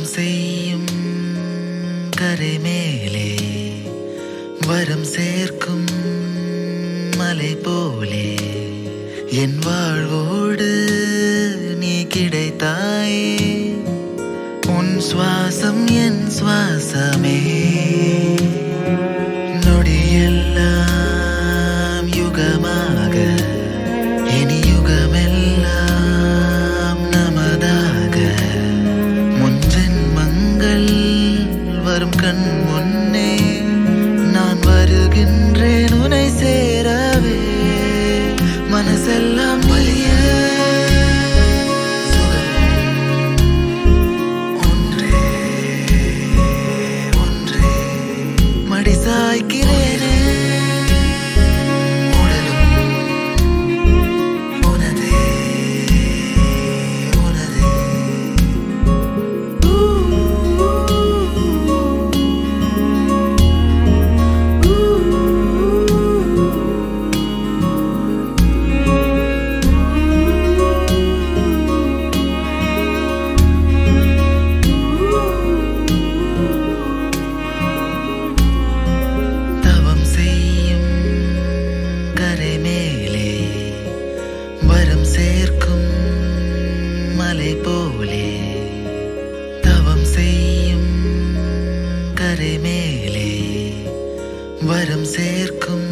தவம் செய்யும் கரை மேலே வரம் சேர்க்கும் மலை போலே என் வாழ்வோடு நீ கிடைத்தாயே உன் சுவாசம் என் சுவாசமே நொடியெல்லாம் யுகமாக இனி யுகமெல்லாம் நமதாக முன் ஜென்மங்கள் வரும் கண் முன்னே நான் வருகின்றேன் உனை சேரவே மனசெல்லாம் நீயே சுகம் ஒன்றே ஒன்றே மடி சாய்க்கிறேனே உடலும் உனதே உனதே தவம் செய்யும் கரை மேலே வரம் சேர்க்கும் மலை போலே தவம் செய்யும் கரை மேலே வரம் சேர்க்கும்